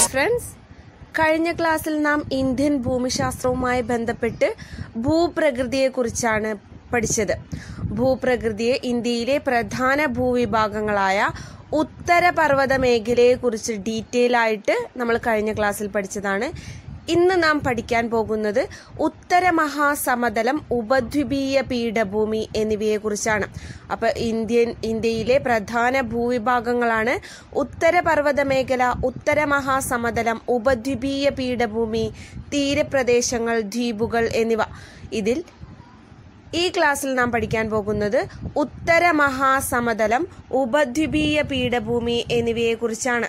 hi friends കഴിഞ്ഞ ക്ലാസ്സിൽ നാം ഇന്ത്യൻ ഭൂമിശാസ്ത്രവുമായി ബന്ധപ്പെട്ട് ഭൂപ്രകൃതിയെക്കുറിച്ചാണ് പഠിച്ചത് ഭൂപ്രകൃതിയെ ഇന്ത്യയിലെ പ്രധാന ഭൂവിഭാഗങ്ങളായ ഉത്തരപർവ്വത മേഖലയെക്കുറിച്ച് ഡീറ്റെയിൽ ആയിട്ട് നമ്മൾ കഴിഞ്ഞ ക്ലാസ്സിൽ പഠിച്ചതാണ് ഇന്ന് നാം പഠിക്കാൻ പോകുന്നത് ഉത്തര മഹാസമതലം ഉപദ്വീപീയ പീഠഭൂമി എന്നിവയെക്കുറിച്ചാണ് അപ്പൊ ഇന്ത്യൻ ഇന്ത്യയിലെ പ്രധാന ഭൂവിഭാഗങ്ങളാണ് ഉത്തരപർവ്വത മേഖല ഉത്തര മഹാസമതലം ഉപദ്വീപീയ പീഠഭൂമി തീരപ്രദേശങ്ങൾ ദ്വീപുകൾ എന്നിവ ഇതിൽ ഈ ക്ലാസ്സിൽ നാം പഠിക്കാൻ പോകുന്നത് ഉത്തര മഹാസമതലം ഉപദ്വീപീയ പീഠഭൂമി എന്നിവയെക്കുറിച്ചാണ്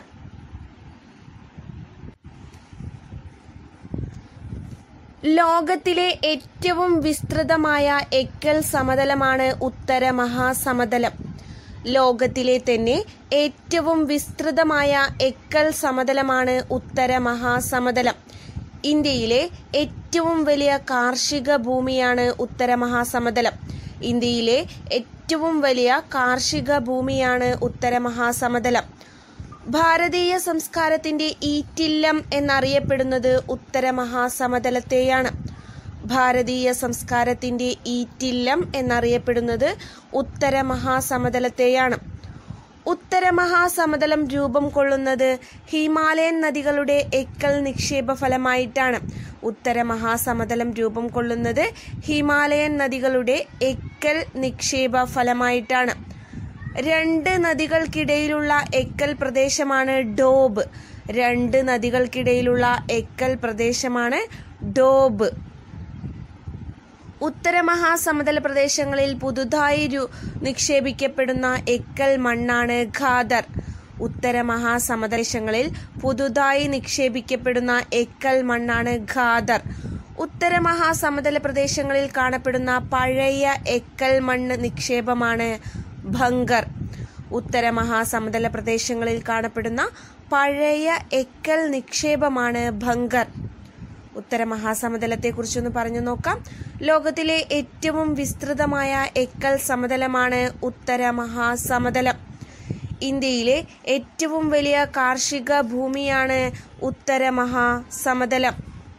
ലോകത്തിലെ ഏറ്റവും വിസ്തൃതമായ എക്കൽ സമതലമാണ് ഉത്തര മഹാസമതലം ലോകത്തിലെ തന്നെ ഏറ്റവും വിസ്തൃതമായ എക്കൽ സമതലമാണ് ഉത്തര മഹാസമതലം ഇന്ത്യയിലെ ഏറ്റവും വലിയ കാർഷിക ഭൂമിയാണ് ഉത്തര മഹാസമതലം ഇന്ത്യയിലെ ഏറ്റവും വലിയ കാർഷിക ഭൂമിയാണ് ഉത്തര മഹാസമതലം ഭാരതീയ സംസ്കാരത്തിന്റെ ഈറ്റില്ലം എന്നറിയപ്പെടുന്നത് ഉത്തര മഹാസമതലത്തെയാണ് ഭാരതീയ സംസ്കാരത്തിന്റെ ഈറ്റില്ലം എന്നറിയപ്പെടുന്നത് ഉത്തര മഹാസമതലത്തെയാണ് ഉത്തര മഹാസമതലം രൂപം കൊള്ളുന്നത് ഹിമാലയൻ നദികളുടെ എക്കൽ നിക്ഷേപ ഫലമായിട്ടാണ് ഉത്തര മഹാസമതലം രൂപം കൊള്ളുന്നത് ഹിമാലയൻ നദികളുടെ എക്കൽ നിക്ഷേപ ഫലമായിട്ടാണ് രണ്ട് നദികൾക്കിടയിലുള്ള എക്കൽ പ്രദേശമാണ് ഡോബ് രണ്ട് നദികൾക്കിടയിലുള്ള എക്കൽ പ്രദേശമാണ് ഡോബ് ഉത്തര മഹാസമതല പ്രദേശങ്ങളിൽ പുതുതായി രു നിക്ഷേപിക്കപ്പെടുന്ന എക്കൽ മണ്ണാണ് ഖാദർ ഉത്തര മഹാസമതലങ്ങളിൽ പുതുതായി നിക്ഷേപിക്കപ്പെടുന്ന എക്കൽ മണ്ണാണ് ഖാദർ ഉത്തര മഹാസമതല പ്രദേശങ്ങളിൽ കാണപ്പെടുന്ന പഴയ എക്കൽ മണ്ണ് നിക്ഷേപമാണ് ഭങ്കർ ഉത്തര മഹാസമതല പ്രദേശങ്ങളിൽ കാണപ്പെടുന്ന പഴയ എക്കൽ നിക്ഷേപമാണ് ഭങ്കർ ഉത്തര മഹാസമതലത്തെ കുറിച്ചൊന്ന് പറഞ്ഞു നോക്കാം ലോകത്തിലെ ഏറ്റവും വിസ്തൃതമായ എക്കൽ സമതലമാണ് ഉത്തര മഹാസമതലം ഇന്ത്യയിലെ ഏറ്റവും വലിയ കാർഷിക ഭൂമിയാണ് ഉത്തര മഹാസമതലം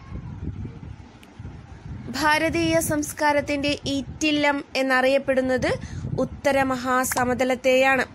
ഭാരതീയ സംസ്കാരത്തിന്റെ ഈറ്റില്ലം എന്നറിയപ്പെടുന്നത് ഉത്തര മഹാസമതലത്തെയാണ്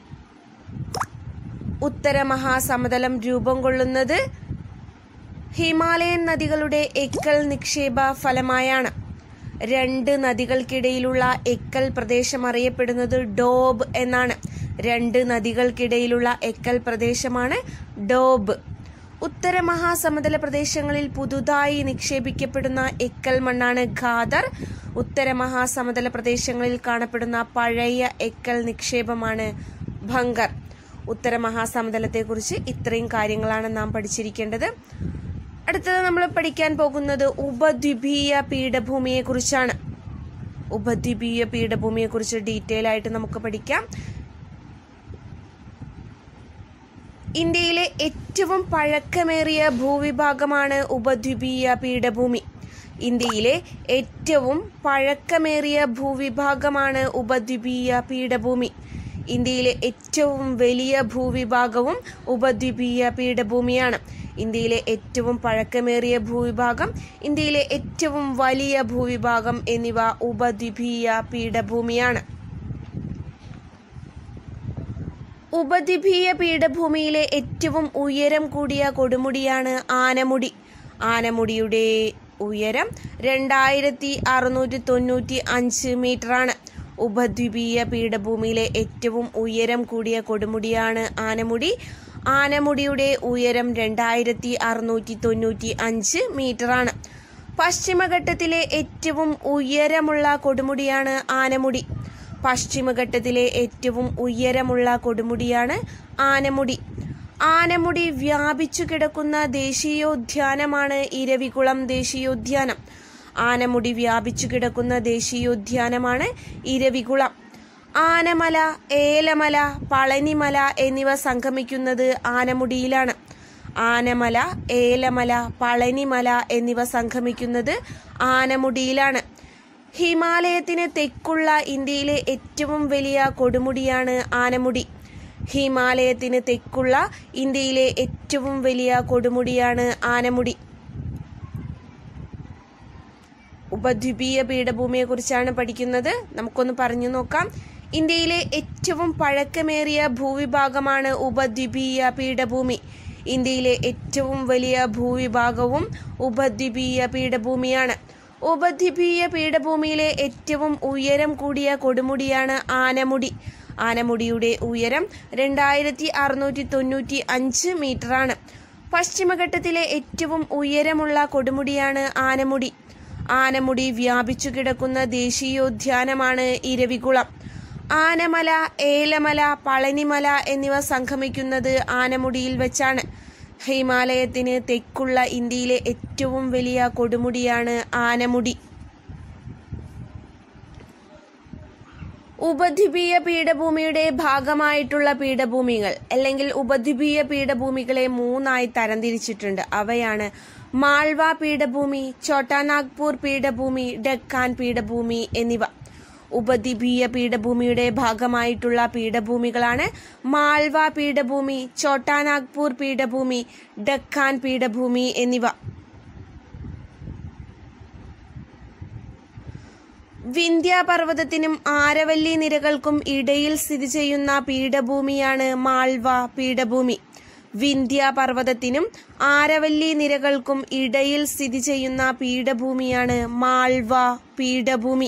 ഉത്തര മഹാസമതലം രൂപം കൊള്ളുന്നത് ഹിമാലയൻ നദികളുടെ എക്കൽ നിക്ഷേപ ഫലമായാണ് രണ്ട് നദികൾക്കിടയിലുള്ള എക്കൽ പ്രദേശം അറിയപ്പെടുന്നത് ഡോബ് എന്നാണ് രണ്ട് നദികൾക്കിടയിലുള്ള എക്കൽ പ്രദേശമാണ് ഡോബ് ഉത്തര മഹാസമതല പ്രദേശങ്ങളിൽ പുതുതായി നിക്ഷേപിക്കപ്പെടുന്ന എക്കൽ മണ്ണാണ് ഖാദർ ഉത്തര മഹാസമതല പ്രദേശങ്ങളിൽ കാണപ്പെടുന്ന പഴയ എക്കൽ നിക്ഷേപമാണ് ഭങ്കർ ഉത്തര മഹാസമതലത്തെക്കുറിച്ച് ഇത്രയും കാര്യങ്ങളാണ് നാം പഠിച്ചിരിക്കേണ്ടത് അടുത്തത് നമ്മൾ പഠിക്കാൻ പോകുന്നത് ഉപദ്വീപീയ പീഠഭൂമിയെ കുറിച്ചാണ് ഉപദ്വീപീയ പീഠഭൂമിയെ കുറിച്ച് ഡീറ്റെയിൽ ആയിട്ട് നമുക്ക് പഠിക്കാം ഇന്ത്യയിലെ ഏറ്റവും പഴക്കമേറിയ ഭൂവിഭാഗമാണ് ഉപദ്വീപീയ പീഠഭൂമി ഇന്ത്യയിലെ ഏറ്റവും പഴക്കമേറിയ ഭൂവിഭാഗമാണ് ഉപദ്വീപീയ പീഠഭൂമി ഇന്ത്യയിലെ ഏറ്റവും വലിയ ഭൂവിഭാഗവും ഉപദ്വീപീയ പീഠഭൂമിയാണ് ഇന്ത്യയിലെ ഏറ്റവും പഴക്കമേറിയ ഭൂവിഭാഗം ഇന്ത്യയിലെ ഏറ്റവും വലിയ ഭൂവിഭാഗം എന്നിവ ഉപദ്വീപീയ പീഠഭൂമിയാണ് ഉപദ്വീപീയ പീഠഭൂമിയിലെ ഏറ്റവും ഉയരം കൂടിയ കൊടുമുടിയാണ് ആനമുടി ആനമുടിയുടെ ഉയരം രണ്ടായിരത്തി അറുന്നൂറ്റി തൊണ്ണൂറ്റി അഞ്ച് മീറ്ററാണ് ഉപദ്വീപീയ പീഠഭൂമിയിലെ ഏറ്റവും ഉയരം കൂടിയ കൊടുമുടിയാണ് ആനമുടി ആനമുടിയുടെ ഉയരം രണ്ടായിരത്തി അറുന്നൂറ്റി തൊണ്ണൂറ്റി അഞ്ച് മീറ്ററാണ് പശ്ചിമഘട്ടത്തിലെ ഏറ്റവും ഉയരമുള്ള കൊടുമുടിയാണ് ആനമുടി പശ്ചിമഘട്ടത്തിലെ ഏറ്റവും ഉയരമുള്ള കൊടുമുടിയാണ് ആനമുടി ആനമുടി വ്യാപിച്ചു കിടക്കുന്ന ദേശീയോദ്യാനമാണ് ഇരവികുളം ദേശീയോദ്യാനം ആനമുടി വ്യാപിച്ചു കിടക്കുന്ന ദേശീയോദ്യാനമാണ് ഇരവികുളം ആനമല ഏലമല പളനിമല എന്നിവ സംഗമിക്കുന്നത് ആനമുടിയിലാണ് ആനമല ഏലമല പളനിമല എന്നിവ സംഗമിക്കുന്നത് ആനമുടിയിലാണ് ഹിമാലയത്തിന് തെക്കുള്ള ഇന്ത്യയിലെ ഏറ്റവും വലിയ കൊടുമുടിയാണ് ആനമുടി ഹിമാലയത്തിന് തെക്കുള്ള ഇന്ത്യയിലെ ഏറ്റവും വലിയ കൊടുമുടിയാണ് ആനമുടി ഉപദ്വീപീയ പീഠഭൂമിയെക്കുറിച്ചാണ് പഠിക്കുന്നത് നമുക്കൊന്ന് പറഞ്ഞു നോക്കാം ഇന്ത്യയിലെ ഏറ്റവും പഴക്കമേറിയ ഭൂവിഭാഗമാണ് ഉപദ്വീപീയ പീഠഭൂമി ഇന്ത്യയിലെ ഏറ്റവും വലിയ ഭൂവിഭാഗവും ഉപദ്വീപീയ പീഠഭൂമിയാണ് ഉപദ്വീപീയ പീഠഭൂമിയിലെ ഏറ്റവും ഉയരം കൂടിയ കൊടുമുടിയാണ് ആനമുടി ആനമുടിയുടെ ഉയരം രണ്ടായിരത്തി അറുന്നൂറ്റി തൊണ്ണൂറ്റി അഞ്ച് മീറ്ററാണ് പശ്ചിമഘട്ടത്തിലെ ഏറ്റവും ഉയരമുള്ള കൊടുമുടിയാണ് ആനമുടി ആനമുടി വ്യാപിച്ചു കിടക്കുന്ന ദേശീയോദ്യാനമാണ് ഇരവികുളം ആനമല ഏലമല പളനിമല എന്നിവ സംഗമിക്കുന്നത് ആനമുടിയിൽ വെച്ചാണ് ഹിമാലയത്തിന് തെക്കുള്ള ഇന്ത്യയിലെ ഏറ്റവും വലിയ കൊടുമുടിയാണ് ആനമുടി ഉപദ്വീപീയ പീഠഭൂമിയുടെ ഭാഗമായിട്ടുള്ള പീഠഭൂമികൾ അല്ലെങ്കിൽ ഉപദ്വീപീയ പീഠഭൂമികളെ മൂന്നായി തരംതിരിച്ചിട്ടുണ്ട് അവയാണ് മാൾവ പീഠഭൂമി ചോട്ടാനാഗ്പൂർ പീഠഭൂമി ഡക്കാൻ പീഠഭൂമി എന്നിവ ഉപദ്വീപീയ പീഠഭൂമിയുടെ ഭാഗമായിട്ടുള്ള പീഠഭൂമികളാണ് മാൾവ പീഠഭൂമി ചോട്ടാനാഗ്പൂർ പീഠഭൂമി ഡക്കാൻ പീഠഭൂമി എന്നിവ വിന്ധ്യാപർവ്വതത്തിനും ആരവല്ലി നിരകൾക്കും ഇടയിൽ സ്ഥിതി ചെയ്യുന്ന പീഠഭൂമിയാണ് മാൾവ പീഠഭൂമി വിന്ധ്യാപർവ്വതത്തിനും ആരവല്ലി നിരകൾക്കും ഇടയിൽ സ്ഥിതി ചെയ്യുന്ന പീഠഭൂമിയാണ് മാൾവ പീഠഭൂമി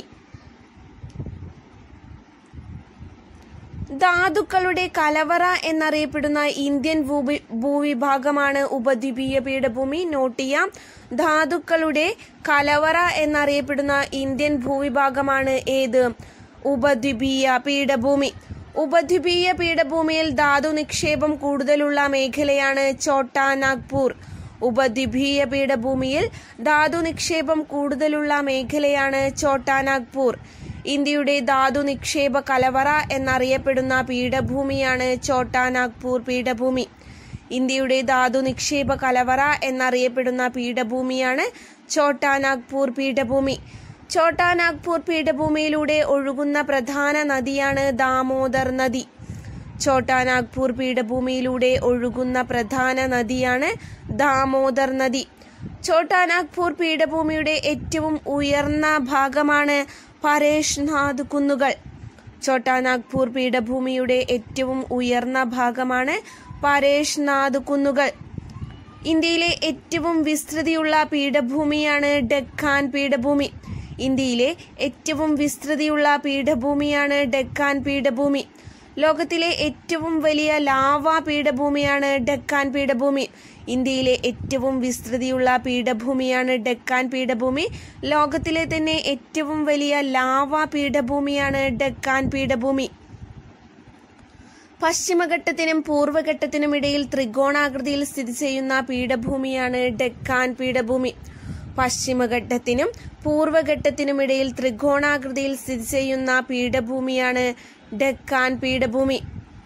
ധാതുക്കളുടെ കലവറ എന്നറിയപ്പെടുന്ന ഇന്ത്യൻ ഭൂവി ഭൂവിഭാഗമാണ് ഉപദ്വീപീയ പീഠഭൂമി നോട്ട് ചെയ്യാം ധാതുക്കളുടെ കലവറ എന്നറിയപ്പെടുന്ന ഇന്ത്യൻ ഭൂവിഭാഗമാണ് ഏത് ഉപദ്വീപീയ പീഠഭൂമി ഉപദ്വീപീയ പീഠഭൂമിയിൽ ധാതു നിക്ഷേപം കൂടുതലുള്ള മേഖലയാണ് ചോട്ടാ നാഗ്പൂർ ഉപദ്വീപീയ പീഠഭൂമിയിൽ ധാതു നിക്ഷേപം കൂടുതലുള്ള മേഖലയാണ് ചോട്ടാ നാഗ്പൂർ ഇന്ത്യയുടെ ധാതു നിക്ഷേപ കലവറ എന്നറിയപ്പെടുന്ന പീഠഭൂമിയാണ് ചോട്ടാ നാഗ്പൂർ പീഠഭൂമി ഇന്ത്യയുടെ ധാതു നിക്ഷേപ കലവറ എന്നറിയപ്പെടുന്ന പീഠഭൂമിയാണ് ചോട്ടാ നാഗ്പൂർ പീഠഭൂമി ചോട്ടാ നാഗ്പൂർ പീഠഭൂമിയിലൂടെ ഒഴുകുന്ന പ്രധാന നദിയാണ് ദാമോദർ നദി ചോട്ടാ നാഗ്പൂർ പീഠഭൂമിയിലൂടെ ഒഴുകുന്ന പ്രധാന നദിയാണ് ദാമോദർ നദി ചോട്ടാ നാഗ്പൂർ പീഠഭൂമിയുടെ ഏറ്റവും ഉയർന്ന ഭാഗമാണ് പരേഷ്നാഥ് കുന്നുകൾ ചോട്ടാ നാഗ്പൂർ പീഠഭൂമിയുടെ ഏറ്റവും ഉയർന്ന ഭാഗമാണ് പരേഷ്നാഥ് കുന്നുകൾ ഇന്ത്യയിലെ ഏറ്റവും വിസ്തൃതിയുള്ള പീഠഭൂമിയാണ് ഡെക്കാൻ പീഠഭൂമി ഇന്ത്യയിലെ ഏറ്റവും വിസ്തൃതിയുള്ള പീഠഭൂമിയാണ് ഡെക്കാൻ പീഠഭൂമി ലോകത്തിലെ ഏറ്റവും വലിയ ലാവ പീഠഭൂമിയാണ് ഡെക്കാൻ പീഠഭൂമി ഇന്ത്യയിലെ ഏറ്റവും വിസ്തൃതിയുള്ള പീഠഭൂമിയാണ് ഡെക്കാൻ പീഠഭൂമി ലോകത്തിലെ തന്നെ ഏറ്റവും വലിയ ലാവ പീഠഭൂമിയാണ് ഡെക്കാൻ പീഠഭൂമി പശ്ചിമഘട്ടത്തിനും പൂർവ്വഘട്ടത്തിനും ഇടയിൽ ത്രികോണാകൃതിയിൽ സ്ഥിതി ചെയ്യുന്ന പീഠഭൂമിയാണ് ഡെക്കാൻ പീഠഭൂമി പശ്ചിമഘട്ടത്തിനും പൂർവ്വഘട്ടത്തിനും ഇടയിൽ ത്രികോണാകൃതിയിൽ സ്ഥിതി ചെയ്യുന്ന പീഠഭൂമിയാണ് ഡെക്കാൻ പീഠഭൂമി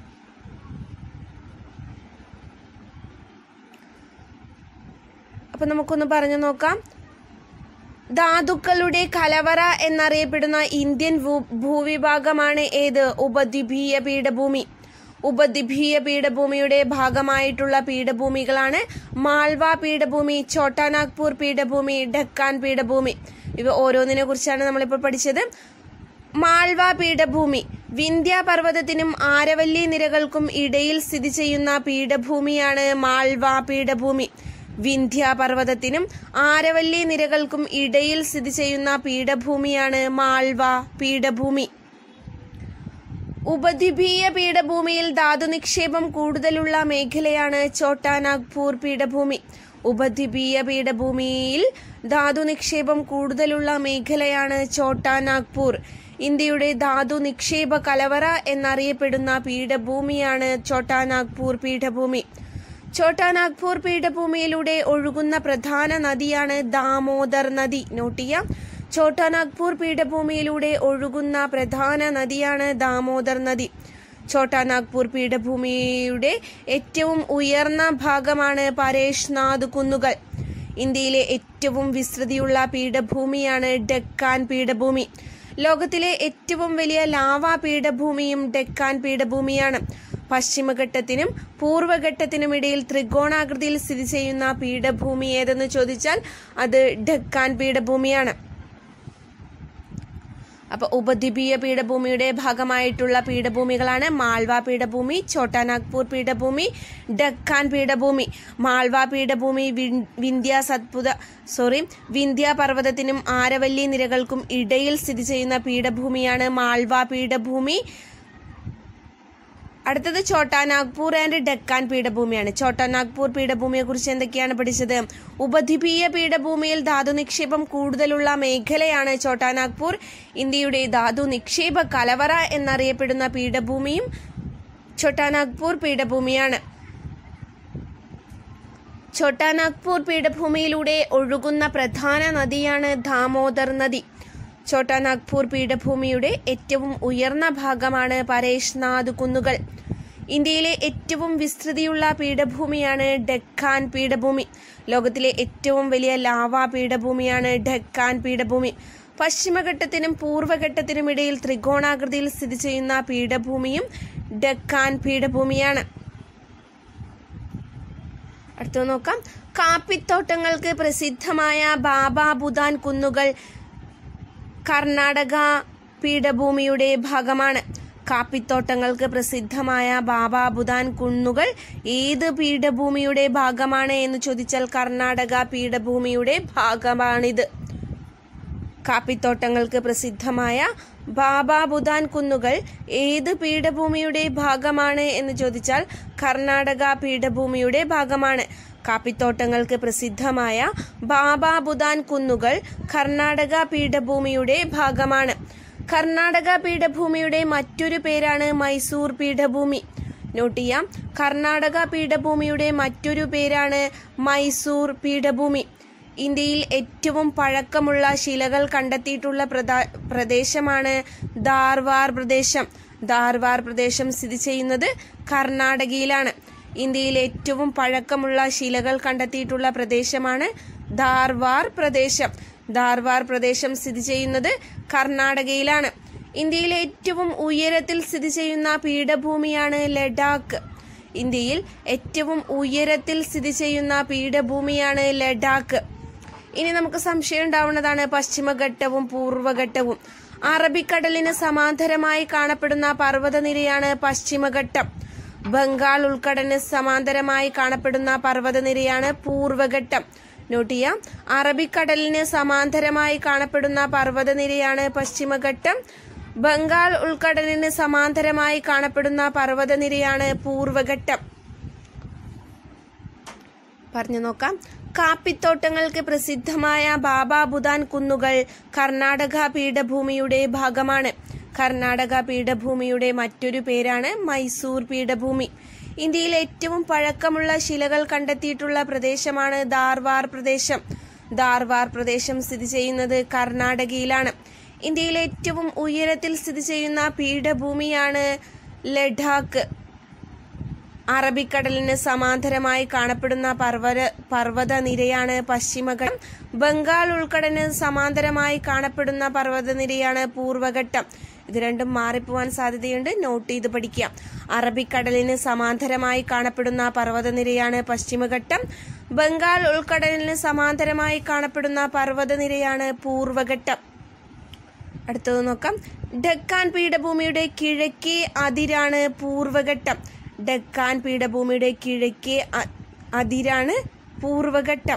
അപ്പൊ നമുക്കൊന്ന് പറഞ്ഞു നോക്കാം ധാതുക്കളുടെ കലവറ എന്നറിയപ്പെടുന്ന ഇന്ത്യൻ ഭൂ- ഭൂവിഭാഗമാണ് ഏത് ഉപദ്വീപീയ പീഠഭൂമി ഉപദ്വീപീയ പീഠഭൂമിയുടെ ഭാഗമായിട്ടുള്ള പീഠഭൂമികളാണ് മാൾവ പീഠഭൂമി ചോട്ടാനാഗ്പൂർ പീഠഭൂമി ഡക്കാൻ പീഠഭൂമി ഇവ ഓരോന്നിനെ കുറിച്ചാണ് നമ്മളിപ്പോൾ പഠിച്ചത് മാൾവ പീഠഭൂമി വിന്ധ്യ പർവ്വതത്തിനും ആരവല്ലി നിരകൾക്കും ഇടയിൽ സ്ഥിതി ചെയ്യുന്ന പീഠഭൂമിയാണ് മാൾവ പീഠഭൂമി വിന്ധ്യ പർവ്വതത്തിനും ആരവല്ലി നിരകൾക്കും ഇടയിൽ സ്ഥിതി ചെയ്യുന്ന പീഠഭൂമിയാണ് മാൾവ പീഠഭൂമി ഉപദ്വീപീയ പീഠഭൂമിയിൽ ധാതു നിക്ഷേപം കൂടുതലുള്ള മേഖലയാണ് ചോട്ടാ നാഗ്പൂർ പീഠഭൂമി ഉപദ്വീപീയ പീഠഭൂമിയിൽ ധാതു നിക്ഷേപം കൂടുതലുള്ള മേഖലയാണ് ചോട്ടാ നാഗ്പൂർ ഇന്ത്യയുടെ ധാതു നിക്ഷേപ കലവറ എന്നറിയപ്പെടുന്ന പീഠഭൂമിയാണ് ചോട്ടാ നാഗ്പൂർ പീഠഭൂമി ചോട്ടാ നാഗ്പൂർ പീഠഭൂമിയിലൂടെ ഒഴുകുന്ന പ്രധാന നദിയാണ് ദാമോദർ നദി നോട്ട് ചെയ്യാം ചോട്ടാ നാഗ്പൂർ പീഠഭൂമിയിലൂടെ ഒഴുകുന്ന പ്രധാന നദിയാണ് ദാമോദർ നദി ചോട്ടാ നാഗ്പൂർ പീഠഭൂമിയുടെ ഏറ്റവും ഉയർന്ന ഭാഗമാണ് പരേഷ്നാഥ് കുന്നുകൾ ഇന്ത്യയിലെ ഏറ്റവും വിസ്തൃതിയുള്ള പീഠഭൂമിയാണ് ഡെക്കാൻ പീഠഭൂമി ലോകത്തിലെ ഏറ്റവും വലിയ ലാവ പീഠഭൂമിയും ഡെക്കാൻ പീഠഭൂമിയാണ് പശ്ചിമഘട്ടത്തിനും പൂർവ്വഘട്ടത്തിനും ഇടയിൽ ത്രികോണാകൃതിയിൽ സ്ഥിതി ചെയ്യുന്ന പീഠഭൂമി ഏതെന്ന് ചോദിച്ചാൽ അത് ഡക്കാൻ പീഠഭൂമിയാണ് അപ്പൊ ഉപദ്വീപീയ പീഠഭൂമിയുടെ ഭാഗമായിട്ടുള്ള പീഠഭൂമികളാണ് മാൾവ പീഠഭൂമി ഛോട്ടാനാഗ്പൂർ പീഠഭൂമി ഡക്കാൻ പീഠഭൂമി മാൾവ പീഠഭൂമി വിൻ- വിന്ധ്യ സത്പുത സോറി വിന്ധ്യ പർവ്വതത്തിനും ആരവല്ലി നിരകൾക്കും ഇടയിൽ സ്ഥിതി ചെയ്യുന്ന പീഠഭൂമിയാണ് മാൾവ പീഠഭൂമി അടുത്തത് ഛോട്ടാനാഗ്പൂർ ആൻഡ് ഡക്കാൻ പീഠഭൂമിയാണ് ഛോട്ടാനാഗ്പൂർ പീഠഭൂമിയെ കുറിച്ച് എന്തൊക്കെയാണ് പഠിച്ചത് ഉപദ്വീപീയ പീഠഭൂമിയിൽ ധാതു നിക്ഷേപം കൂടുതലുള്ള മേഖലയാണ് ഛോട്ടാനാഗ്പൂർ ഇന്ത്യയുടെ ധാതു നിക്ഷേപ കലവറ എന്നറിയപ്പെടുന്ന പീഠഭൂമിയും ഛോട്ടാനാഗ്പൂർ പീഠഭൂമിയാണ് ഛോട്ടാനാഗ്പൂർ പീഠഭൂമിയിലൂടെ ഒഴുകുന്ന പ്രധാന നദിയാണ് ദാമോദർ നദി ഛോട്ടാനാഗ്പൂർ പീഠഭൂമിയുടെ ഏറ്റവും ഉയർന്ന ഭാഗമാണ് പരേഷ്നാഥ് കുന്നുകൾ ഇന്ത്യയിലെ ഏറ്റവും വിസ്തൃതിയുള്ള പീഠഭൂമിയാണ് ഡെക്കാൻ പീഠഭൂമി ലോകത്തിലെ ഏറ്റവും വലിയ ലാവാ പീഠഭൂമിയാണ് ഡെക്കാൻ പീഠഭൂമി പശ്ചിമഘട്ടത്തിനും പൂർവ്വഘട്ടത്തിനും ഇടയിൽ ത്രികോണാകൃതിയിൽ സ്ഥിതി ചെയ്യുന്ന പീഠഭൂമിയും ഡെക്കാൻ പീഠഭൂമിയാണ് അടുത്തത് നോക്കാം കാപ്പിത്തോട്ടങ്ങൾക്ക് പ്രസിദ്ധമായ ബാബാ ബുദാൻ കുന്നുകൾ കർണാടക പീഠഭൂമിയുടെ ഭാഗമാണ് കാപ്പിത്തോട്ടങ്ങൾക്ക് പ്രസിദ്ധമായ ബാബാ ബുദാൻ കുന്നുകൾ ഏത് പീഠഭൂമിയുടെ ഭാഗമാണ് എന്ന് ചോദിച്ചാൽ കർണാടക പീഠഭൂമിയുടെ ഭാഗമാണിത് കാപ്പിത്തോട്ടങ്ങൾക്ക് പ്രസിദ്ധമായ ബാബാ ബുദാൻ കുന്നുകൾ ഏത് പീഠഭൂമിയുടെ ഭാഗമാണ് എന്ന് ചോദിച്ചാൽ കർണാടക പീഠഭൂമിയുടെ ഭാഗമാണ് കാപ്പിത്തോട്ടങ്ങൾക്ക് പ്രസിദ്ധമായ ബാബാ ബുദാൻ കുന്നുകൾ കർണാടക പീഠഭൂമിയുടെ ഭാഗമാണ് കർണാടക പീഠഭൂമിയുടെ മറ്റൊരു പേരാണ് മൈസൂർ പീഠഭൂമി നോട്ട് ചെയ്യാം കർണാടക പീഠഭൂമിയുടെ മറ്റൊരു പേരാണ് മൈസൂർ പീഠഭൂമി ഇന്ത്യയിൽ ഏറ്റവും പഴക്കമുള്ള ശിലകൾ കണ്ടെത്തിയിട്ടുള്ള പ്രദാ- പ്രദേശമാണ് ധാർവാർ പ്രദേശം ധാർവാർ പ്രദേശം സ്ഥിതി ചെയ്യുന്നത് കർണാടകയിലാണ് ഇന്ത്യയിൽ ഏറ്റവും പഴക്കമുള്ള ശിലകൾ കണ്ടെത്തിയിട്ടുള്ള പ്രദേശമാണ് ധാർവാർ പ്രദേശം ധാർവാർ പ്രദേശം സ്ഥിതി ചെയ്യുന്നത് കർണാടകയിലാണ് ഇന്ത്യയിലെ ഏറ്റവും ഉയരത്തിൽ സ്ഥിതി ചെയ്യുന്ന പീഠഭൂമിയാണ് ലഡാക്ക് ഇന്ത്യയിൽ ഏറ്റവും ഉയരത്തിൽ സ്ഥിതി ചെയ്യുന്ന പീഠഭൂമിയാണ് ലഡാക്ക് ഇനി നമുക്ക് സംശയം ഉണ്ടാവുന്നതാണ് പശ്ചിമഘട്ടവും പൂർവ്വഘട്ടവും അറബിക്കടലിന് സമാന്തരമായി കാണപ്പെടുന്ന പർവ്വതനിരയാണ് പശ്ചിമഘട്ടം ബംഗാൾ ഉൾക്കടലിന് സമാന്തരമായി കാണപ്പെടുന്ന പർവ്വതനിരയാണ് പൂർവ്വഘട്ടം നോട്ട് ചെയ്യാം അറബിക്കടലിന് സമാന്തരമായി കാണപ്പെടുന്ന പർവ്വതനിരയാണ് പശ്ചിമഘട്ടം ബംഗാൾ ഉൾക്കടലിന് സമാന്തരമായി കാണപ്പെടുന്ന പർവ്വതനിരയാണ് പൂർവ്വഘട്ടം പറഞ്ഞു നോക്കാം കാപ്പിത്തോട്ടങ്ങൾക്ക് പ്രസിദ്ധമായ ബാബാ ബുദാൻ കുന്നുകൾ കർണാടക പീഠഭൂമിയുടെ ഭാഗമാണ് കർണാടക പീഠഭൂമിയുടെ മറ്റൊരു പേരാണ് മൈസൂർ പീഠഭൂമി ഇന്ത്യയിൽ ഏറ്റവും പഴക്കമുള്ള ശിലകൾ കണ്ടെത്തിയിട്ടുള്ള പ്രദേശമാണ് ധാർവാർ പ്രദേശം ധാർവാർ പ്രദേശം സ്ഥിതി ചെയ്യുന്നത് കർണാടകയിലാണ് ഇന്ത്യയിലെ ഏറ്റവും ഉയരത്തിൽ സ്ഥിതി ചെയ്യുന്ന പീഠഭൂമിയാണ് ലഡാക്ക് അറബിക്കടലിന് സമാന്തരമായി കാണപ്പെടുന്ന പർവ്വത പർവ്വത നിരയാണ് പശ്ചിമഘട്ടം ബംഗാൾ ഉൾക്കടലിന് സമാന്തരമായി കാണപ്പെടുന്ന പർവ്വതനിരയാണ് പൂർവ്വഘട്ടം ഇത് രണ്ടും മാറിപ്പോവാൻ സാധ്യതയുണ്ട് നോട്ട് ചെയ്ത് പഠിക്കുക അറബിക്കടലിന് സമാന്തരമായി കാണപ്പെടുന്ന പർവ്വതനിരയാണ് പശ്ചിമഘട്ടം ബംഗാൾ ഉൾക്കടലിന് സമാന്തരമായി കാണപ്പെടുന്ന പർവ്വതനിരയാണ് പൂർവ്വഘട്ടം അടുത്തത് നോക്കാം ഡക്കാൻ പീഠഭൂമിയുടെ കിഴക്കേ അതിരാണ് പൂർവ്വഘട്ടം ഡക്കാൻ പീഠഭൂമിയുടെ കിഴക്കേ അ- അതിരാണ് പൂർവ്വഘട്ടം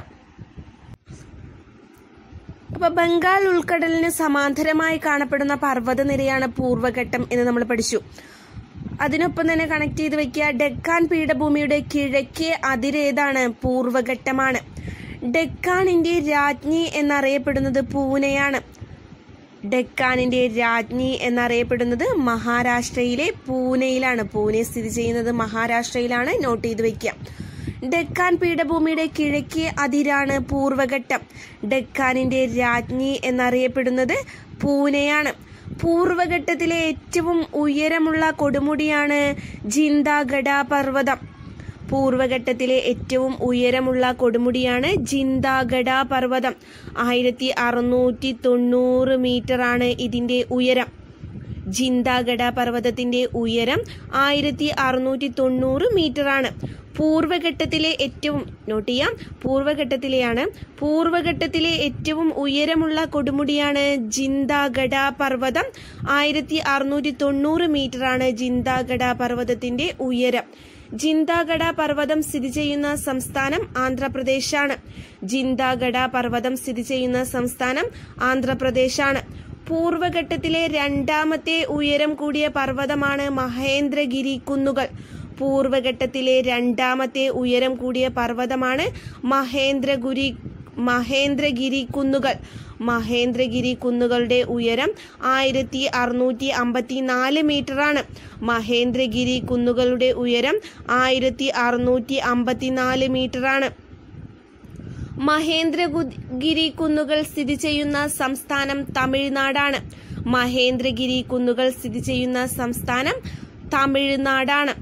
അപ്പൊ ബംഗാൾ ഉൾക്കടലിന് സമാന്തരമായി കാണപ്പെടുന്ന പർവ്വതനിരയാണ് പൂർവ്വഘട്ടം എന്ന് നമ്മൾ പഠിച്ചു അതിനൊപ്പം തന്നെ കണക്ട് ചെയ്ത് വെക്കുക ഡെക്കാൻ പീഠഭൂമിയുടെ കിഴക്കേ അതിരേതാണ് പൂർവ്വഘട്ടമാണ് ഡെക്കാനിന്റെ രാജ്ഞി എന്നറിയപ്പെടുന്നത് പൂനെയാണ് ഡെക്കാനിന്റെ രാജ്ഞി എന്നറിയപ്പെടുന്നത് മഹാരാഷ്ട്രയിലെ പൂനെയിലാണ് പൂനെ സ്ഥിതി ചെയ്യുന്നത് മഹാരാഷ്ട്രയിലാണ് നോട്ട് ചെയ്ത് വെക്കുക ഡെക്കാൻ പീഠഭൂമിയുടെ കിഴക്കേ അതിരാണ് പൂർവ്വഘട്ടം ഡെക്കാനിന്റെ രാജ്ഞി എന്നറിയപ്പെടുന്നത് പൂനെയാണ് പൂർവ്വഘട്ടത്തിലെ ഏറ്റവും ഉയരമുള്ള കൊടുമുടിയാണ് ജിന്ദാഗഡ പർവ്വതം പൂർവ്വഘട്ടത്തിലെ ഏറ്റവും ഉയരമുള്ള കൊടുമുടിയാണ് ജിന്ദാഗഡ പർവ്വതം ആയിരത്തി അറുന്നൂറ്റി തൊണ്ണൂറ് മീറ്റർ ആണ് ഇതിന്റെ ഉയരം ജിന്താഗഡ പർവ്വതത്തിന്റെ ഉയരം ആയിരത്തി അറുന്നൂറ്റി തൊണ്ണൂറ് മീറ്ററാണ് പൂർവ്വഘട്ടത്തിലെ ഏറ്റവും നോട്ട് ചെയ്യാം പൂർവ്വഘട്ടത്തിലെയാണ് പൂർവ്വഘട്ടത്തിലെ ഏറ്റവും ഉയരമുള്ള കൊടുമുടിയാണ് ജിന്താഗഡ പർവ്വതം ആയിരത്തി അറുന്നൂറ്റി തൊണ്ണൂറ് മീറ്ററാണ് ജിന്താഗഡ പർവ്വതത്തിന്റെ ഉയരം ജിന്താഗഡ പർവ്വതം സ്ഥിതി ചെയ്യുന്ന സംസ്ഥാനം ആന്ധ്രാപ്രദേശാണ് ജിന്താഗഡ പർവ്വതം സ്ഥിതി ചെയ്യുന്ന സംസ്ഥാനം ആന്ധ്രാപ്രദേശാണ് പൂർവ്വഘട്ടത്തിലെ രണ്ടാമത്തെ ഉയരം കൂടിയ പർവ്വതമാണ് മഹേന്ദ്രഗിരി കുന്നുകൾ പൂർവ്വഘട്ടത്തിലെ രണ്ടാമത്തെ ഉയരം കൂടിയ പർവ്വതമാണ് മഹേന്ദ്രഗുരി മഹേന്ദ്രഗിരി കുന്നുകൾ മഹേന്ദ്രഗിരി കുന്നുകളുടെ ഉയരം ആയിരത്തി അറുന്നൂറ്റി അമ്പത്തി നാല് മീറ്ററാണ് മഹേന്ദ്രഗിരി കുന്നുകളുടെ ഉയരം ആയിരത്തി അറുന്നൂറ്റി അമ്പത്തിനാല് മീറ്ററാണ് മഹേന്ദ്രഗിരി കുന്നുകൾ സ്ഥിതി ചെയ്യുന്ന സംസ്ഥാനം തമിഴ്നാടാണ് മഹേന്ദ്രഗിരി കുന്നുകൾ സ്ഥിതി ചെയ്യുന്ന സംസ്ഥാനം തമിഴ്നാടാണ്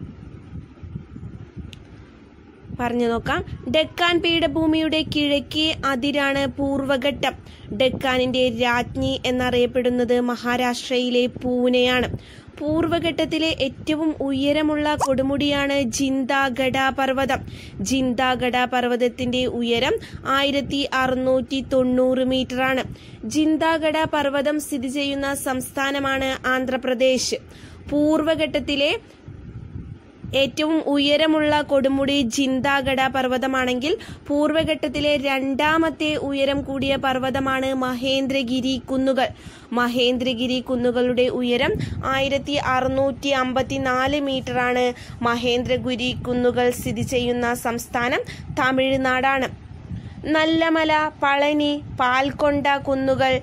പറഞ്ഞു നോക്കാം ഡെക്കാൻ പീഠഭൂമിയുടെ കിഴക്കേ അതിരാണ് പൂർവഘട്ടം ഡെക്കാനിന്റെ രാജ്ഞി എന്നറിയപ്പെടുന്നത് മഹാരാഷ്ട്രയിലെ പൂനെയാണ് പൂർവഘട്ടത്തിലെ ഏറ്റവും ഉയരമുള്ള കൊടുമുടിയാണ് ജിന്താഗഡ പർവ്വതം ജിന്താഗഡ പർവ്വതത്തിന്റെ ഉയരം ആയിരത്തി അറുന്നൂറ്റി തൊണ്ണൂറ് മീറ്ററാണ് ജിന്താഗഡ പർവ്വതം സ്ഥിതി ചെയ്യുന്ന സംസ്ഥാനമാണ് ആന്ധ്രാപ്രദേശ് പൂർവഘട്ടത്തിലെ ഏറ്റവും ഉയരമുള്ള കൊടുമുടി ജിന്താഗഡ പർവ്വതമാണെങ്കിൽ പൂർവ്വഘട്ടത്തിലെ രണ്ടാമത്തെ ഉയരം കൂടിയ പർവ്വതമാണ് മഹേന്ദ്രഗിരി കുന്നുകൾ മഹേന്ദ്രഗിരി കുന്നുകളുടെ ഉയരം ആയിരത്തി അറുന്നൂറ്റി അമ്പത്തിനാല് മീറ്ററാണ് മഹേന്ദ്രഗിരി കുന്നുകൾ സ്ഥിതി ചെയ്യുന്ന സംസ്ഥാനം തമിഴ്നാടാണ് നല്ലമല പളനി പാൽക്കൊണ്ട കുന്നുകൾ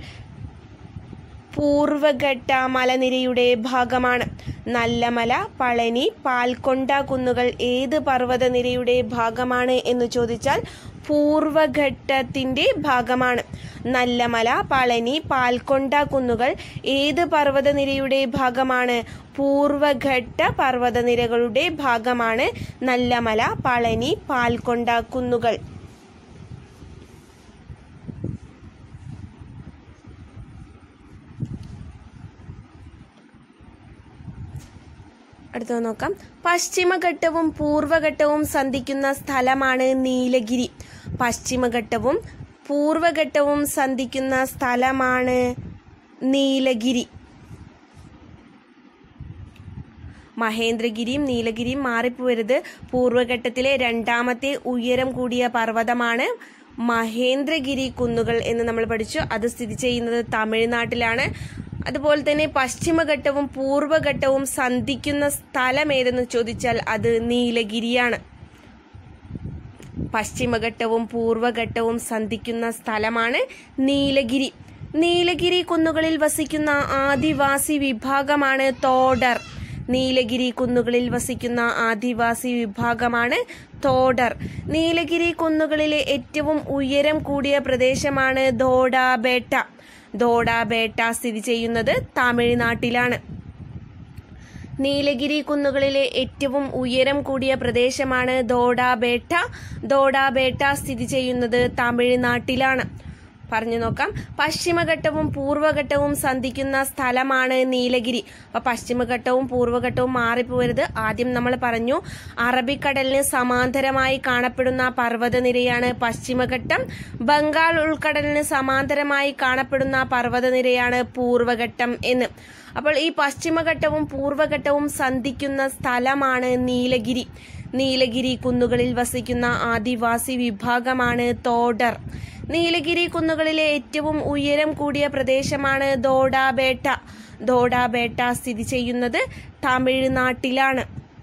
പൂർവഘട്ട മലനിരയുടെ ഭാഗമാണ് നല്ലമല പളനി പാൽക്കൊണ്ട കുന്നുകൾ ഏത് പർവ്വതനിരയുടെ ഭാഗമാണ് എന്ന് ചോദിച്ചാൽ പൂർവഘട്ടത്തിന്റെ ഭാഗമാണ് നല്ലമല പളനി പാൽക്കൊണ്ട കുന്നുകൾ ഏത് പർവ്വതനിരയുടെ ഭാഗമാണ് പൂർവഘട്ട പർവ്വതനിരകളുടെ ഭാഗമാണ് നല്ലമല പളനി പാൽക്കൊണ്ട കുന്നുകൾ അടുത്തത് നോക്കാം പശ്ചിമഘട്ടവും പൂർവഘട്ടവും സന്ധിക്കുന്ന സ്ഥലമാണ് നീലഗിരി പശ്ചിമഘട്ടവും പൂർവഘട്ടവും സന്ധിക്കുന്ന സ്ഥലമാണ് നീലഗിരി മഹേന്ദ്രഗിരിയും നീലഗിരിയും മാറിപ്പോരുത് പൂർവഘട്ടത്തിലെ രണ്ടാമത്തെ ഉയരം കൂടിയ പർവ്വതമാണ് മഹേന്ദ്രഗിരി കുന്നുകൾ എന്ന് നമ്മൾ പഠിച്ചു അത് സ്ഥിതി ചെയ്യുന്നത് തമിഴ്നാട്ടിലാണ് അതുപോലെ തന്നെ പശ്ചിമഘട്ടവും പൂർവഘട്ടവും സന്ധിക്കുന്ന സ്ഥലം ഏതെന്ന് ചോദിച്ചാൽ അത് നീലഗിരിയാണ് പശ്ചിമഘട്ടവും പൂർവഘട്ടവും സന്ധിക്കുന്ന സ്ഥലമാണ് നീലഗിരി നീലഗിരി കുന്നുകളിൽ വസിക്കുന്ന ആദിവാസി വിഭാഗമാണ് തോഡർ നീലഗിരി കുന്നുകളിൽ വസിക്കുന്ന ആദിവാസി വിഭാഗമാണ് തോഡർ നീലഗിരി കുന്നുകളിലെ ഏറ്റവും ഉയരം കൂടിയ പ്രദേശമാണ് ധോഡാബേട്ട ധോഡാബേട്ട സ്ഥിതി ചെയ്യുന്നത് തമിഴ്നാട്ടിലാണ് നീലഗിരി കുന്നുകളിലെ ഏറ്റവും ഉയരം കൂടിയ പ്രദേശമാണ് ധോഡാബേട്ട ധോഡാബേട്ട സ്ഥിതി ചെയ്യുന്നത് തമിഴ്നാട്ടിലാണ് പറഞ്ഞു നോക്കാം പശ്ചിമഘട്ടവും പൂർവ്വഘട്ടവും സന്ധിക്കുന്ന സ്ഥലമാണ് നീലഗിരി അപ്പൊ പശ്ചിമഘട്ടവും പൂർവ്വഘട്ടവും മാറിപ്പോരുത് ആദ്യം നമ്മൾ പറഞ്ഞു അറബിക്കടലിന് സമാന്തരമായി കാണപ്പെടുന്ന പർവ്വതനിരയാണ് പശ്ചിമഘട്ടം ബംഗാൾ ഉൾക്കടലിന് സമാന്തരമായി കാണപ്പെടുന്ന പർവ്വതനിരയാണ് പൂർവ്വഘട്ടം എന്ന് അപ്പോൾ ഈ പശ്ചിമഘട്ടവും പൂർവ്വഘട്ടവും സന്ധിക്കുന്ന സ്ഥലമാണ് നീലഗിരി നീലഗിരി കുന്നുകളിൽ വസിക്കുന്ന ആദിവാസി വിഭാഗമാണ് തോഡർ നീലഗിരി കുന്നുകളിലെ ഏറ്റവും ഉയരം കൂടിയ പ്രദേശമാണ് ധോഡാബേട്ട ധോഡാബേട്ട സ്ഥിതി ചെയ്യുന്നത് തമിഴ്നാട്ടിലാണ്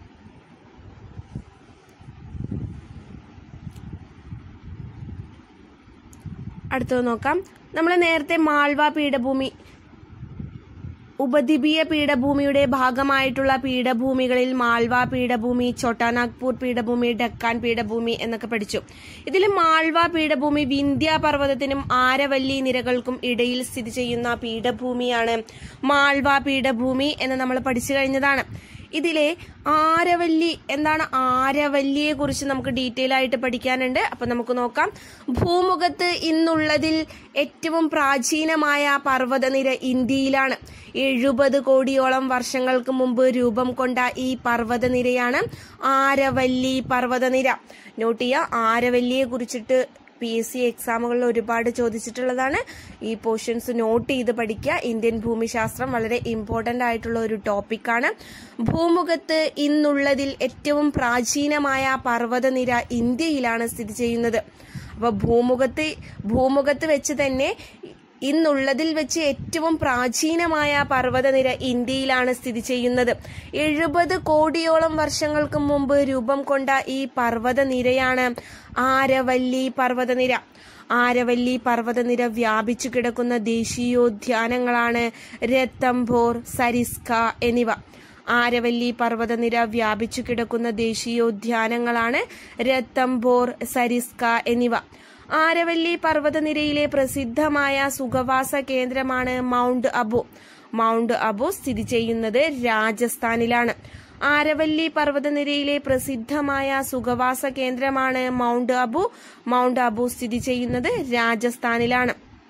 അടുത്തത് നോക്കാം നമ്മൾ നേരത്തെ മാൾവ പീഠഭൂമി ഉപദ്വീപീയ പീഠഭൂമിയുടെ ഭാഗമായിട്ടുള്ള പീഠഭൂമികളിൽ മാൾവ പീഠഭൂമി ചോട്ടാനാഗ്പൂർ പീഠഭൂമി ഡക്കാൻ പീഠഭൂമി എന്നൊക്കെ പഠിച്ചു ഇതിൽ മാൾവ പീഠഭൂമി വിന്ധ്യ പർവ്വതത്തിനും ആരവല്ലി നിരകൾക്കും ഇടയിൽ സ്ഥിതി ചെയ്യുന്ന പീഠഭൂമിയാണ് മാൾവ പീഠഭൂമി എന്ന് നമ്മൾ പഠിച്ചു കഴിഞ്ഞതാണ് ഇതിലെ ആരവല്ലി എന്താണ് ആരവല്ലിയെ കുറിച്ച് നമുക്ക് ഡീറ്റെയിൽ ആയിട്ട് പഠിക്കാനുണ്ട് അപ്പൊ നമുക്ക് നോക്കാം ഭൂമുഖത്ത് ഇന്നുള്ളതിൽ ഏറ്റവും പ്രാചീനമായ പർവ്വതനിര ഇന്ത്യയിലാണ് എഴുപത് കോടിയോളം വർഷങ്ങൾക്ക് മുമ്പ് രൂപം കൊണ്ട ഈ പർവ്വതനിരയാണ് ആരവല്ലി പർവ്വതനിര നോട്ട് ചെയ്യുക ആരവല്ലിയെ കുറിച്ചിട്ട് പി എസ് സി എക്സാമുകളിൽ ഒരുപാട് ചോദിച്ചിട്ടുള്ളതാണ് ഈ പോർഷൻസ് നോട്ട് ചെയ്ത് പഠിക്കുക ഇന്ത്യൻ ഭൂമിശാസ്ത്രം വളരെ ഇമ്പോർട്ടന്റ് ആയിട്ടുള്ള ഒരു ടോപ്പിക്കാണ് ഭൂമുഖത്ത് ഇന്നുള്ളതിൽ ഏറ്റവും പ്രാചീനമായ പർവ്വതനിര ഇന്ത്യയിലാണ് സ്ഥിതി ചെയ്യുന്നത് അപ്പൊ ഭൂമുഖത്ത് ഭൂമുഖത്ത് വെച്ച് തന്നെ ഇന്നുള്ളതിൽ വെച്ച് ഏറ്റവും പ്രാചീനമായ പർവ്വതനിര ഇന്ത്യയിലാണ് സ്ഥിതി ചെയ്യുന്നത് എഴുപത് കോടിയോളം വർഷങ്ങൾക്ക് മുമ്പ് രൂപം കൊണ്ട ഈ പർവ്വതനിരയാണ് ആരവല്ലി പർവ്വതനിര ആരവല്ലി പർവ്വതനിര വ്യാപിച്ചു കിടക്കുന്ന ദേശീയോദ്യാനങ്ങളാണ് രത്തംബോർ സരിസ്ക എന്നിവ ആരവല്ലി പർവ്വതനിര വ്യാപിച്ചു കിടക്കുന്ന ദേശീയോദ്യാനങ്ങളാണ് രത്തംബോർ സരിസ്ക എന്നിവ ആരവല്ലി പർവ്വതനിരയിലെ പ്രസിദ്ധമായ സുഖവാസ കേന്ദ്രമാണ് മൗണ്ട് അബു മൗണ്ട് അബു സ്ഥിതി ചെയ്യുന്നത് രാജസ്ഥാനിലാണ് ആരവല്ലി പർവ്വതനിരയിലെ പ്രസിദ്ധമായ സുഖവാസ കേന്ദ്രമാണ് മൗണ്ട് അബു മൗണ്ട് അബു സ്ഥിതി ചെയ്യുന്നത് രാജസ്ഥാനിലാണ്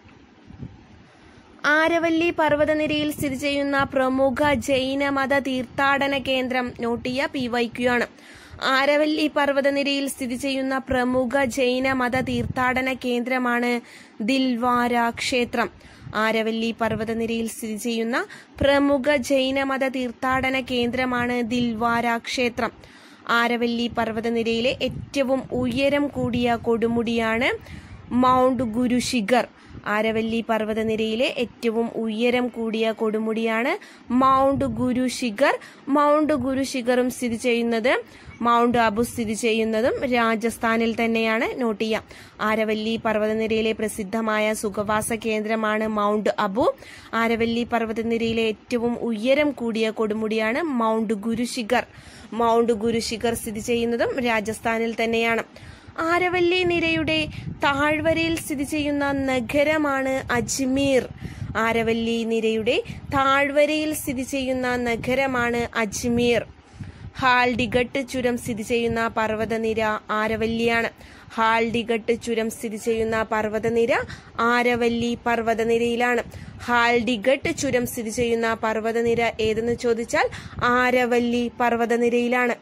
ആരവല്ലി പർവ്വതനിരയിൽ സ്ഥിതി ചെയ്യുന്ന പ്രമുഖ ജൈനമത തീർത്ഥാടന കേന്ദ്രം നോട്ട് ചെയ്യുക പി വൈക്യു ആണ് ആരവല്ലി പർവ്വതനിരയിൽ സ്ഥിതി ചെയ്യുന്ന പ്രമുഖ ജൈന മത തീർത്ഥാടന കേന്ദ്രമാണ് ദിൽവാര ക്ഷേത്രം ആരവല്ലി പർവ്വതനിരയിൽ സ്ഥിതി ചെയ്യുന്ന പ്രമുഖ ജൈന മത തീർത്ഥാടന കേന്ദ്രമാണ് ദിൽവാര ക്ഷേത്രം ആരവല്ലി പർവ്വതനിരയിലെ ഏറ്റവും ഉയരം കൂടിയ കൊടുമുടിയാണ് മൗണ്ട് ഗുരുശിഖർ ആരവല്ലി പർവ്വതനിരയിലെ ഏറ്റവും ഉയരം കൂടിയ കൊടുമുടിയാണ് മൗണ്ട് ഗുരുശിഖർ മൗണ്ട് ഗുരുശിഖറും സ്ഥിതി ചെയ്യുന്നത് മൗണ്ട് അബു സ്ഥിതി ചെയ്യുന്നതും രാജസ്ഥാനിൽ തന്നെയാണ് നോട്ട് ചെയ്യാം ആരവല്ലി പർവ്വതനിരയിലെ പ്രസിദ്ധമായ സുഖവാസ കേന്ദ്രമാണ് മൗണ്ട് അബു ആരവല്ലി പർവ്വതനിരയിലെ ഏറ്റവും ഉയരം കൂടിയ കൊടുമുടിയാണ് മൗണ്ട് ഗുരുശിഖർ മൗണ്ട് ഗുരുശിഖർ സ്ഥിതി ചെയ്യുന്നതും രാജസ്ഥാനിൽ തന്നെയാണ് ആരവല്ലി നിരയുടെ താഴ്വരയിൽ സ്ഥിതി ചെയ്യുന്ന നഗരമാണ് അജ്മീർ ആരവല്ലി നിരയുടെ താഴ്വരയിൽ സ്ഥിതി ചെയ്യുന്ന നഗരമാണ് അജ്മീർ ഹാൽഡിഗട്ട് ചുരം സ്ഥിതി ചെയ്യുന്ന പർവ്വതനിര ആരവല്ലിയാണ് ഹാൽഡിഗട്ട് ചുരം സ്ഥിതി ചെയ്യുന്ന പർവ്വതനിര ആരവല്ലി പർവ്വതനിരയിലാണ് ഹാൽഡിഗട്ട് ചുരം സ്ഥിതി ചെയ്യുന്ന പർവ്വതനിര ഏതെന്ന് ചോദിച്ചാൽ ആരവല്ലി പർവ്വതനിരയിലാണ്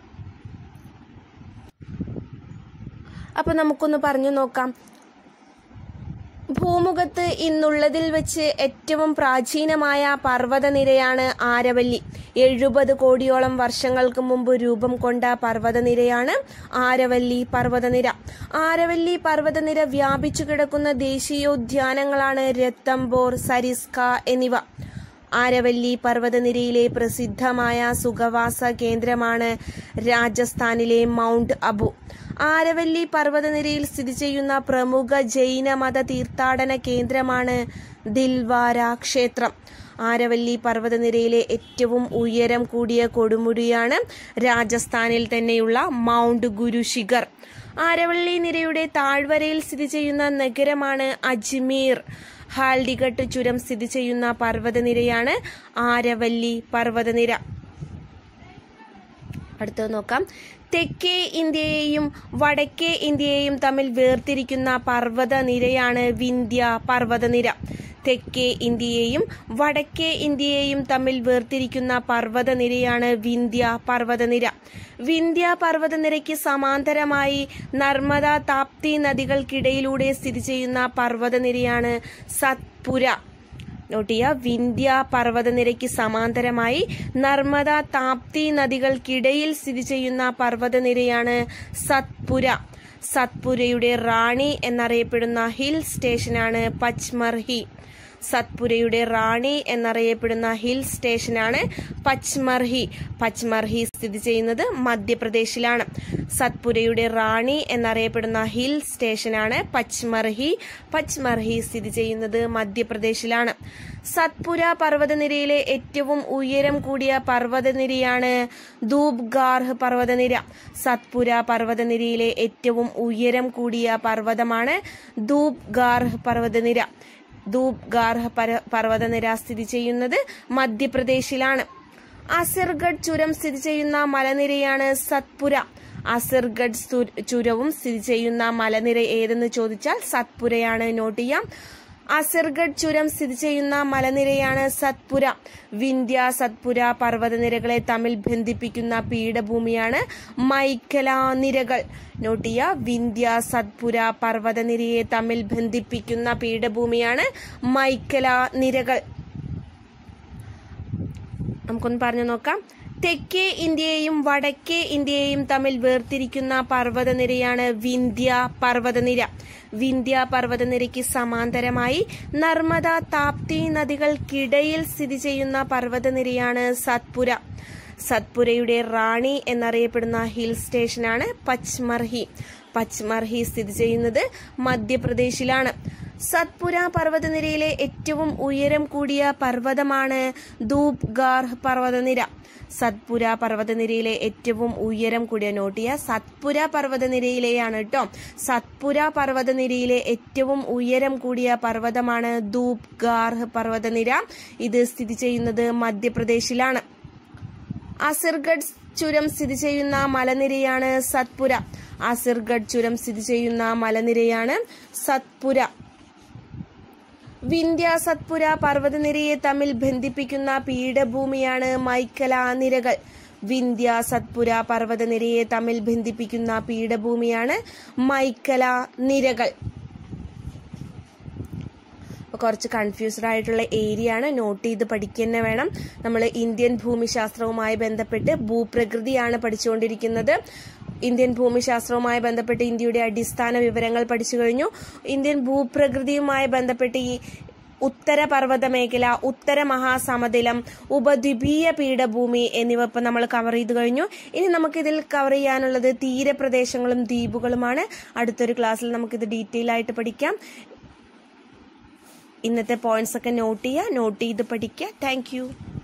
അപ്പൊ നമുക്കൊന്ന് പറഞ്ഞു നോക്കാം ഭൂമുഖത്ത് ഇന്നുള്ളതിൽ വെച്ച് ഏറ്റവും പ്രാചീനമായ പർവ്വതനിരയാണ് ആരവല്ലി എഴുപത് കോടിയോളം വർഷങ്ങൾക്ക് മുമ്പ് രൂപം കൊണ്ട പർവ്വതനിരയാണ് ആരവല്ലി പർവ്വതനിര ആരവല്ലി പർവ്വതനിര വ്യാപിച്ചു കിടക്കുന്ന ദേശീയോദ്യാനങ്ങളാണ് രത്തംബോർ സരിസ്ക എന്നിവ ആരവല്ലി പർവ്വതനിരയിലെ പ്രസിദ്ധമായ സുഖവാസ കേന്ദ്രമാണ് രാജസ്ഥാനിലെ മൗണ്ട് അബു ആരവല്ലി പർവ്വതനിരയിൽ സ്ഥിതി ചെയ്യുന്ന പ്രമുഖ ജൈന മത തീർത്ഥാടന കേന്ദ്രമാണ് ദിൽവാര ക്ഷേത്രം ആരവല്ലി പർവ്വതനിരയിലെ ഏറ്റവും ഉയരം കൂടിയ കൊടുമുടിയാണ് രാജസ്ഥാനിൽ തന്നെയുള്ള മൗണ്ട് ഗുരുശിഖർ ആരവല്ലി നിരയുടെ താഴ്വരയിൽ സ്ഥിതി ചെയ്യുന്ന നഗരമാണ് അജ്മീർ ഹാൽഡിഗട്ട് ചുരം സ്ഥിതി ചെയ്യുന്ന പർവ്വതനിരയാണ് ആരവല്ലി പർവ്വതനിര അടുത്തത് നോക്കാം തെക്കേ ഇന്ത്യയെയും വടക്കേ ഇന്ത്യയെയും തമ്മിൽ വേർതിരിക്കുന്ന പർവ്വതനിരയാണ് വിന്ധ്യ പർവ്വതനിര തെക്കേ ഇന്ത്യയെയും വടക്കേ ഇന്ത്യയെയും തമ്മിൽ വേർതിരിക്കുന്ന പർവ്വതനിരയാണ് വിന്ധ്യ പർവ്വതനിര വിന്ധ്യ പർവ്വതനിരയ്ക്ക് സമാന്തരമായി നർമ്മദ താപ്തി നദികൾക്കിടയിലൂടെ സ്ഥിതി ചെയ്യുന്ന പർവ്വതനിരയാണ് സത്പുര നോട്ട് ചെയ്യുക വിന്ധ്യ പർവ്വതനിരയ്ക്ക് സമാന്തരമായി നർമ്മദ താപ്തി നദികൾക്കിടയിൽ സ്ഥിതി ചെയ്യുന്ന പർവ്വതനിരയാണ് സത്പുര സത്പുരയുടെ റാണി എന്നറിയപ്പെടുന്ന ഹിൽ സ്റ്റേഷനാണ് പച്മർഹി സത്പുരയുടെ റാണി എന്നറിയപ്പെടുന്ന ഹിൽ സ്റ്റേഷനാണ് പച്മർഹി പച്മർഹി സ്ഥിതി ചെയ്യുന്നത് മധ്യപ്രദേശിലാണ് സത്പുരയുടെ റാണി എന്നറിയപ്പെടുന്ന ഹിൽ സ്റ്റേഷനാണ് പച്മർഹി പച്മർഹി സ്ഥിതി ചെയ്യുന്നത് മധ്യപ്രദേശിലാണ് സത്പുര പർവ്വതനിരയിലെ ഏറ്റവും ഉയരം കൂടിയ പർവ്വതനിരയാണ് ധൂപ്ഗാർഹ് പർവ്വതനിര സത്പുര പർവ്വതനിരയിലെ ഏറ്റവും ഉയരം കൂടിയ പർവ്വതമാണ് ധൂപ്ഗാർഹ് പർവ്വതനിര ധൂപ്ഗാർഹ് പർവ്വതനിര സ്ഥിതി ചെയ്യുന്നത് മധ്യപ്രദേശിലാണ് അസിർഗഡ് ചുരം സ്ഥിതി ചെയ്യുന്ന മലനിരയാണ് സത്പുര അസിർഗഡ് സു- ചുരവും സ്ഥിതി ചെയ്യുന്ന മലനിര ഏതെന്ന് ചോദിച്ചാൽ സത്പുരയാണ് നോട്ട് ചെയ്യാം അസിർഗഡ് ചുരം സ്ഥിതി ചെയ്യുന്ന മലനിരയാണ് സത്പുര വിന്ധ്യ സത്പുര പർവ്വതനിരകളെ തമ്മിൽ ബന്ധിപ്പിക്കുന്ന പീഠഭൂമിയാണ് മൈക്കല നിരകൾ നോട്ട് ചെയ്യുക വിന്ധ്യ സത്പുര പർവ്വതനിരയെ തമ്മിൽ ബന്ധിപ്പിക്കുന്ന പീഠഭൂമിയാണ് മൈക്കല നിരകൾ നമുക്കൊന്ന് പറഞ്ഞു നോക്കാം തെക്കേ ഇന്ത്യയെയും വടക്കേ ഇന്ത്യയെയും തമ്മിൽ വേർതിരിക്കുന്ന പർവ്വതനിരയാണ് വിന്ധ്യ പർവ്വതനിര വിന്ധ്യ പർവ്വതനിരയ്ക്ക് സമാന്തരമായി നർമ്മദ താപ്തി നദികൾക്കിടയിൽ സ്ഥിതി ചെയ്യുന്ന പർവ്വതനിരയാണ് സത്പുര സത്പുരയുടെ റാണി എന്നറിയപ്പെടുന്ന ഹിൽ സ്റ്റേഷനാണ് പച്മർഹി പച്മർഹി സ്ഥിതി ചെയ്യുന്നത് മധ്യപ്രദേശിലാണ് സത്പുര പർവ്വതനിരയിലെ ഏറ്റവും ഉയരം കൂടിയ പർവ്വതമാണ് ധൂപ്ഗാർ പർവ്വതനിര സത്പുര പർവ്വതനിരയിലെ ഏറ്റവും ഉയരം കൂടിയ നോട്ട് ചെയ്യുക സത്പുര പർവ്വതനിരയിലെയാണ് കേട്ടോ സത്പുര പർവ്വതനിരയിലെ ഏറ്റവും ഉയരം കൂടിയ പർവ്വതമാണ് ധൂപ്ഗാർ പർവ്വതനിര ഇത് സ്ഥിതി ചെയ്യുന്നത് മധ്യപ്രദേശിലാണ് അസിർഗഡ് ചുരം സ്ഥിതി ചെയ്യുന്ന മലനിരയാണ് സത്പുര അസിർഗഡ് ചുരം സ്ഥിതി ചെയ്യുന്ന മലനിരയാണ് സത്പുര വിന്ധ്യ സത്പുര പർവ്വതനിരയെ തമ്മിൽ ബന്ധിപ്പിക്കുന്ന പീഠഭൂമിയാണ് മൈക്കല നിരകൾ വിന്ധ്യ സത്പുര പർവ്വതനിരയെ തമ്മിൽ ബന്ധിപ്പിക്കുന്ന പീഠഭൂമിയാണ് മൈക്കല നിരകൾ അപ്പോൾ കുറച്ച് കൺഫ്യൂസ്ഡ് ആയിട്ടുള്ള ഏരിയ ആണ് നോട്ട് ചെയ്ത് പഠിക്കുക തന്നെ വേണം നമ്മൾ ഇന്ത്യൻ ഭൂമിശാസ്ത്രവുമായി ബന്ധപ്പെട്ട് ഭൂപ്രകൃതിയാണ് പഠിച്ചുകൊണ്ടിരിക്കുന്നത് ഇന്ത്യൻ ഭൂമിശാസ്ത്രവുമായി ബന്ധപ്പെട്ട് ഇന്ത്യയുടെ അടിസ്ഥാന വിവരങ്ങൾ പഠിച്ചു കഴിഞ്ഞു ഇന്ത്യൻ ഭൂപ്രകൃതിയുമായി ബന്ധപ്പെട്ട് ഈ ഉത്തര പർവ്വത മേഖല ഉത്തര മഹാസമതലം ഉപദ്വീപീയ പീഠഭൂമി എന്നിവ ഇപ്പം നമ്മൾ കവർ ചെയ്ത് കഴിഞ്ഞു ഇനി നമുക്കിതിൽ കവർ ചെയ്യാനുള്ളത് തീരപ്രദേശങ്ങളും ദ്വീപുകളുമാണ് അടുത്തൊരു ക്ലാസ്സിൽ നമുക്കിത് ഡീറ്റെയിൽ ആയിട്ട് പഠിക്കാം ഇന്നത്തെ പോയിന്റ്സ് ഒക്കെ നോട്ട് ചെയ്യുക നോട്ട് ചെയ്ത് പഠിക്കുക താങ്ക്